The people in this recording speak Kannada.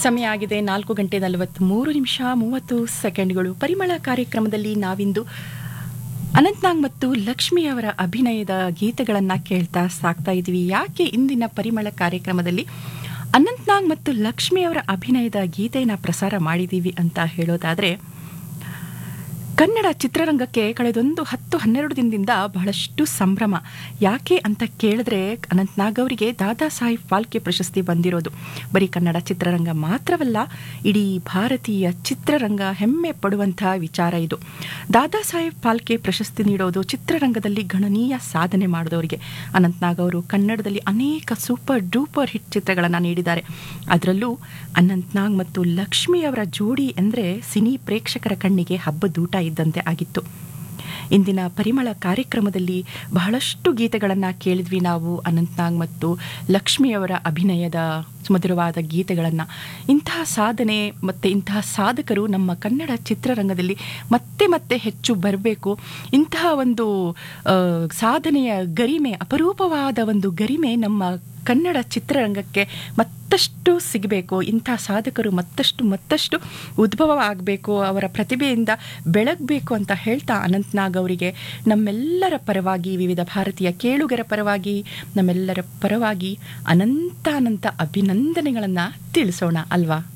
ಸಮಯ ಆಗಿದೆ ನಾಲ್ಕು ಗಂಟೆ ನಲವತ್ತ್ಮೂರು ನಿಮಿಷ ಮೂವತ್ತು ಸೆಕೆಂಡ್ಗಳು ಪರಿಮಳ ಕಾರ್ಯಕ್ರಮದಲ್ಲಿ ನಾವಿಂದು ಅನಂತ್ನಾಗ್ ಮತ್ತು ಲಕ್ಷ್ಮಿ ಅವರ ಅಭಿನಯದ ಗೀತೆಗಳನ್ನು ಕೇಳ್ತಾ ಸಾಕ್ತಾ ಇದ್ದೀವಿ ಯಾಕೆ ಇಂದಿನ ಪರಿಮಳ ಕಾರ್ಯಕ್ರಮದಲ್ಲಿ ಅನಂತ್ನಾಗ್ ಮತ್ತು ಲಕ್ಷ್ಮಿ ಅವರ ಅಭಿನಯದ ಗೀತೆಯನ್ನು ಪ್ರಸಾರ ಮಾಡಿದ್ದೀವಿ ಅಂತ ಹೇಳೋದಾದರೆ ಕನ್ನಡ ಚಿತ್ರರಂಗಕ್ಕೆ ಕಳೆದೊಂದು ಹತ್ತು ಹನ್ನೆರಡು ದಿನದಿಂದ ಬಹಳಷ್ಟು ಸಂಭ್ರಮ ಯಾಕೆ ಅಂತ ಕೇಳಿದ್ರೆ ಅನಂತ್ನಾಗ್ ಅವರಿಗೆ ದಾದಾ ಸಾಹೇಬ್ ಫಾಲ್ಕೆ ಪ್ರಶಸ್ತಿ ಬಂದಿರೋದು ಬರೀ ಕನ್ನಡ ಚಿತ್ರರಂಗ ಮಾತ್ರವಲ್ಲ ಇಡೀ ಭಾರತೀಯ ಚಿತ್ರರಂಗ ಹೆಮ್ಮೆ ಪಡುವಂತಹ ವಿಚಾರ ಇದು ದಾದಾ ಸಾಹೇಬ್ ಫಾಲ್ಕೆ ಪ್ರಶಸ್ತಿ ನೀಡೋದು ಚಿತ್ರರಂಗದಲ್ಲಿ ಗಣನೀಯ ಸಾಧನೆ ಮಾಡಿದವರಿಗೆ ಅನಂತ್ನಾಗ್ ಅವರು ಕನ್ನಡದಲ್ಲಿ ಅನೇಕ ಸೂಪರ್ ಡೂಪರ್ ಹಿಟ್ ಚಿತ್ರಗಳನ್ನು ನೀಡಿದ್ದಾರೆ ಅದರಲ್ಲೂ ಅನಂತ್ನಾಗ್ ಮತ್ತು ಲಕ್ಷ್ಮಿ ಅವರ ಜೋಡಿ ಅಂದರೆ ಸಿನಿ ಪ್ರೇಕ್ಷಕರ ಕಣ್ಣಿಗೆ ಹಬ್ಬದೂಟ ಇದ್ದಂತೆ ಆಗಿತ್ತು ಇಂದಿನ ಪರಿಮಳ ಕಾರ್ಯಕ್ರಮದಲ್ಲಿ ಬಹಳಷ್ಟು ಗೀತೆಗಳನ್ನು ಕೇಳಿದ್ವಿ ನಾವು ಅನಂತ್ನಾಗ್ ಮತ್ತು ಲಕ್ಷ್ಮಿಯವರ ಅಭಿನಯದ ಮಧುರವಾದ ಗೀತೆಗಳನ್ನು ಇಂತಹ ಸಾಧನೆ ಮತ್ತು ಇಂತಹ ಸಾಧಕರು ನಮ್ಮ ಕನ್ನಡ ಚಿತ್ರರಂಗದಲ್ಲಿ ಮತ್ತೆ ಮತ್ತೆ ಹೆಚ್ಚು ಬರಬೇಕು ಇಂತಹ ಒಂದು ಆ, ಸಾಧನೆಯ ಗರಿಮೆ ಅಪರೂಪವಾದ ಒಂದು ಗರಿಮೆ ನಮ್ಮ ಕನ್ನಡ ಚಿತ್ರರಂಗಕ್ಕೆ ಮತ್ತಷ್ಟು ಸಿಗಬೇಕು ಇಂಥ ಸಾಧಕರು ಮತ್ತಷ್ಟು ಮತ್ತಷ್ಟು ಉದ್ಭವ ಆಗಬೇಕು ಅವರ ಪ್ರತಿಭೆಯಿಂದ ಬೆಳಗಬೇಕು ಅಂತ ಹೇಳ್ತಾ ಅನಂತ್ನಾಗ್ ಅವರಿಗೆ ನಮ್ಮೆಲ್ಲರ ಪರವಾಗಿ ವಿವಿಧ ಭಾರತೀಯ ಕೇಳುಗರ ಪರವಾಗಿ ನಮ್ಮೆಲ್ಲರ ಪರವಾಗಿ ಅನಂತ ಅನಂತ ಅಭಿನಂದನೆಗಳನ್ನು ತಿಳಿಸೋಣ ಅಲ್ವಾ